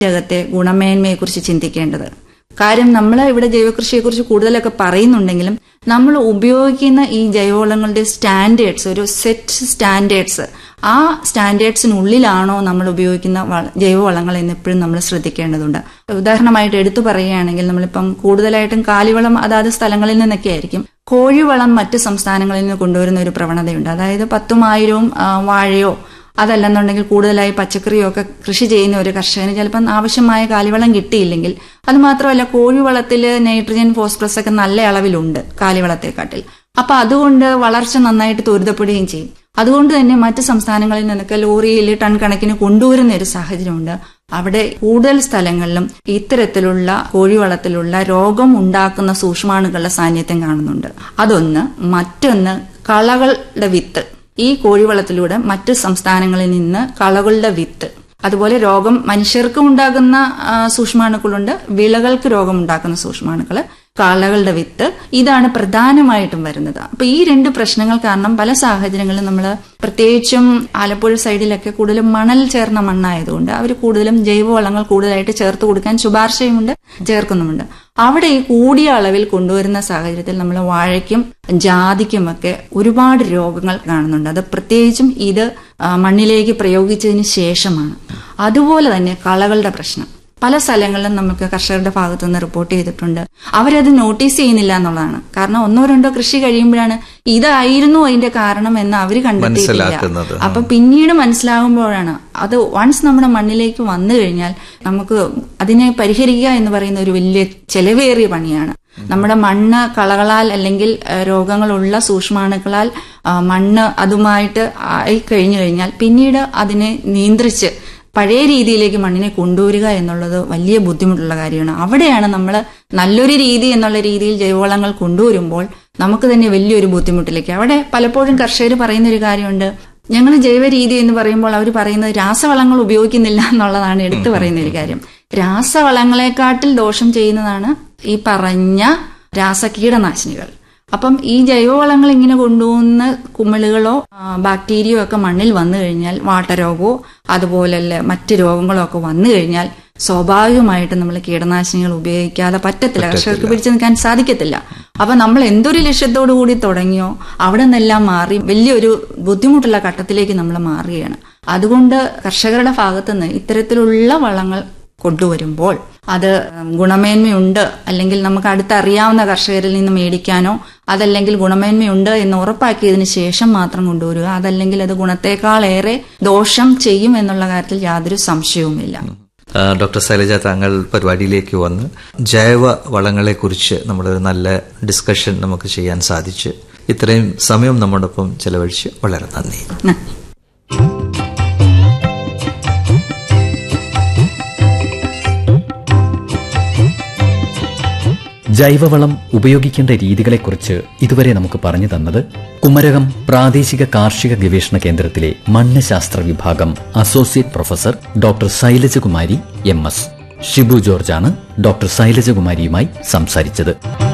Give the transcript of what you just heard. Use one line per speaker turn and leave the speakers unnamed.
ജഗത്തെ ഗുണമേന്മയെക്കുറിച്ച് ചിന്തിക്കേണ്ടത് കാര്യം നമ്മൾ ഇവിടെ ജൈവകൃഷിയെക്കുറിച്ച് കൂടുതലൊക്കെ പറയുന്നുണ്ടെങ്കിലും നമ്മൾ ഉപയോഗിക്കുന്ന ഈ ജൈവവളങ്ങളുടെ സ്റ്റാൻഡേർഡ്സ് ഒരു സെറ്റ് സ്റ്റാൻഡേർഡ്സ് ആ സ്റ്റാൻഡേർഡ്സിനുള്ളിലാണോ നമ്മൾ ഉപയോഗിക്കുന്ന വള- ജൈവവളങ്ങൾ എന്ന് എപ്പോഴും നമ്മൾ ശ്രദ്ധിക്കേണ്ടതുണ്ട് ഉദാഹരണമായിട്ട് എടുത്തു പറയുകയാണെങ്കിൽ നമ്മളിപ്പം കൂടുതലായിട്ടും കാലിവളം അതാത് സ്ഥലങ്ങളിൽ നിന്നൊക്കെ ആയിരിക്കും കോഴിവളം മറ്റ് സംസ്ഥാനങ്ങളിൽ നിന്ന് കൊണ്ടുവരുന്ന ഒരു പ്രവണതയുണ്ട് അതായത് പത്തും ആയിരവും ആ, വാഴയോ അതല്ലെന്നുണ്ടെങ്കിൽ കൂടുതലായി പച്ചക്കറിയോ ഒക്കെ കൃഷി ചെയ്യുന്ന ഒരു കർഷകന് ചിലപ്പം ആവശ്യമായ കാലിവളം കിട്ടിയില്ലെങ്കിൽ അത് മാത്രമല്ല കോഴിവളത്തിൽ നൈട്രജൻ ഫോസ്ഫറസ് ഒക്കെ നല്ല അളവിലുണ്ട് കാലിവളത്തെക്കാട്ടിൽ അപ്പൊ അതുകൊണ്ട് വളർച്ച നന്നായിട്ട് ത്വരിതപ്പെടുകയും ചെയ്യും അതുകൊണ്ട് തന്നെ മറ്റ് സംസ്ഥാനങ്ങളിൽ നിന്നൊക്കെ ലോറിയിൽ ടൺ കണക്കിന് കൊണ്ടുവരുന്ന ഒരു സാഹചര്യമുണ്ട് അവിടെ കൂടുതൽ സ്ഥലങ്ങളിലും ഇത്തരത്തിലുള്ള കോഴിവളത്തിലുള്ള രോഗം ഉണ്ടാക്കുന്ന സൂക്ഷ്മാണുക്കളുടെ സാന്നിധ്യം കാണുന്നുണ്ട് അതൊന്ന് മറ്റൊന്ന് കളകളുടെ വിത്ത് ഈ കോഴിവളത്തിലൂടെ മറ്റ് സംസ്ഥാനങ്ങളിൽ നിന്ന് കളകളുടെ വിത്ത് അതുപോലെ രോഗം മനുഷ്യർക്ക് ഉണ്ടാകുന്ന ആ, സൂക്ഷ്മാണുക്കളുണ്ട് വിളകൾക്ക് രോഗം ഉണ്ടാക്കുന്ന സൂക്ഷ്മാണുക്കള് കളകളുടെ വിത്ത് ഇതാണ് പ്രധാനമായിട്ടും വരുന്നത് അപ്പൊ ഈ രണ്ട് പ്രശ്നങ്ങൾ കാരണം പല സാഹചര്യങ്ങളിലും നമ്മൾ പ്രത്യേകിച്ചും ആലപ്പുഴ സൈഡിലൊക്കെ കൂടുതലും മണൽ ചേർന്ന മണ്ണായതുകൊണ്ട് അവർ കൂടുതലും ജൈവവളങ്ങൾ കൂടുതലായിട്ട് ചേർത്ത് കൊടുക്കാൻ ശുപാർശയുമുണ്ട് ചേർക്കുന്നുമുണ്ട് അവിടെ ഈ കൂടിയ അളവിൽ കൊണ്ടുവരുന്ന സാഹചര്യത്തിൽ നമ്മൾ വാഴയ്ക്കും ജാതിക്കുമൊക്കെ ഒരുപാട് രോഗങ്ങൾ കാണുന്നുണ്ട് അത് പ്രത്യേകിച്ചും ഇത് ആ, മണ്ണിലേക്ക് പ്രയോഗിച്ചതിന് ശേഷമാണ് അതുപോലെ തന്നെ കളകളുടെ പ്രശ്നം പല സ്ഥലങ്ങളിലും നമുക്ക് കർഷകരുടെ ഭാഗത്തു നിന്ന് റിപ്പോർട്ട് ചെയ്തിട്ടുണ്ട് അവരത് നോട്ടീസ് ചെയ്യുന്നില്ല എന്നുള്ളതാണ് കാരണം ഒന്നോ രണ്ടോ കൃഷി കഴിയുമ്പോഴാണ് ഇതായിരുന്നു അതിന്റെ കാരണം എന്ന് അവർ കണ്ടെത്തിയിട്ടില്ല
മനസ്സിലാക്കുന്നത്.
അപ്പൊ പിന്നീട് മനസ്സിലാകുമ്പോഴാണ് അത് വൺസ് നമ്മുടെ മണ്ണിലേക്ക് വന്നു കഴിഞ്ഞാൽ നമുക്ക് അതിനെ പരിഹരിക്കുക എന്ന് പറയുന്ന ഒരു വലിയ ചെലവേറിയ പണിയാണ് നമ്മുടെ മണ്ണ് കളകളാൽ അല്ലെങ്കിൽ ഏഹ്, രോഗങ്ങളുള്ള സൂക്ഷ്മാണുക്കളാൽ ആ, മണ്ണ് അതുമായിട്ട് ആയി കഴിഞ്ഞു കഴിഞ്ഞാൽ പിന്നീട് അതിനെ നിയന്ത്രിച്ച് പഴയ രീതിയിലേക്ക് മണ്ണിനെ കൊണ്ടുവരിക എന്നുള്ളത് വലിയ ബുദ്ധിമുട്ടുള്ള കാര്യമാണ് അവിടെയാണ് നമ്മൾ നല്ലൊരു രീതി എന്നുള്ള രീതിയിൽ ജൈവവളങ്ങൾ കൊണ്ടുവരുമ്പോൾ നമുക്ക് തന്നെ വലിയൊരു ബുദ്ധിമുട്ടിലേക്ക് അവിടെ പലപ്പോഴും കർഷകർ പറയുന്ന ഒരു കാര്യമുണ്ട് ഞങ്ങൾ ജൈവ രീതി എന്ന് പറയുമ്പോൾ അവർ പറയുന്നത് രാസവളങ്ങൾ ഉപയോഗിക്കുന്നില്ല എന്നുള്ളതാണ് എടുത്തു പറയുന്ന ഒരു കാര്യം രാസവളങ്ങളെക്കാട്ടിൽ ദോഷം ചെയ്യുന്നതാണ് ഈ പറഞ്ഞ രാസകീടനാശിനികൾ അപ്പം ഈ ജൈവവളങ്ങൾ ഇങ്ങനെ കൊണ്ടുപോകുന്ന കുമിളുകളോ ആ, ബാക്ടീരിയയോ ഒക്കെ മണ്ണിൽ വന്നു കഴിഞ്ഞാൽ വാട്ടരോഗമോ അതുപോലെ മറ്റ് രോഗങ്ങളോ ഒക്കെ വന്നു കഴിഞ്ഞാൽ സ്വാഭാവികമായിട്ടും നമ്മൾ കീടനാശിനികൾ ഉപയോഗിക്കാതെ പറ്റത്തില്ല കർഷകർക്ക് പിടിച്ചു നിൽക്കാൻ സാധിക്കത്തില്ല അപ്പൊ നമ്മൾ എന്തൊരു ലക്ഷ്യത്തോടു കൂടി തുടങ്ങിയോ അവിടെ നിന്നെല്ലാം മാറി വലിയൊരു ബുദ്ധിമുട്ടുള്ള ഘട്ടത്തിലേക്ക് നമ്മൾ മാറുകയാണ് അതുകൊണ്ട് കർഷകരുടെ ഭാഗത്തുനിന്ന് ഇത്തരത്തിലുള്ള വളങ്ങൾ കൊണ്ടുവരുമ്പോൾ അത് ഗുണമേന്മയുണ്ട് അല്ലെങ്കിൽ നമുക്ക് അടുത്തറിയാവുന്ന കർഷകരിൽ നിന്ന് മേടിക്കാനോ അതല്ലെങ്കിൽ ഗുണമേന്മയുണ്ട് എന്ന് ഉറപ്പാക്കിയതിന് ശേഷം മാത്രം കൊണ്ടുവരിക അതല്ലെങ്കിൽ അത് ഗുണത്തേക്കാളേറെ ദോഷം ചെയ്യും എന്നുള്ള കാര്യത്തിൽ യാതൊരു സംശയവുമില്ല
ആ, ഡോക്ടർ ശൈലജ താങ്കൾ പരിപാടിയിലേക്ക് വന്ന് ജൈവ വളങ്ങളെക്കുറിച്ച് നമ്മളൊരു നല്ല ഡിസ്കഷൻ നമുക്ക് ചെയ്യാൻ സാധിച്ച് ഇത്രയും സമയം നമ്മോടൊപ്പം ചെലവഴിച്ച് വളരെ നന്ദി
നന്ദി
ജൈവവളം ഉപയോഗിക്കേണ്ട രീതികളെക്കുറിച്ച് ഇതുവരെ നമുക്ക് പറഞ്ഞു തന്നത് കുമരകം പ്രാദേശിക കാർഷിക ഗവേഷണ കേന്ദ്രത്തിലെ മണ്ണ് ശാസ്ത്ര വിഭാഗം associate professor doctor Shailajakumari M S Shibu ജോർജാണ് ഡോക്ടർ ശൈലജകുമാരിയുമായി സംസാരിച്ചത്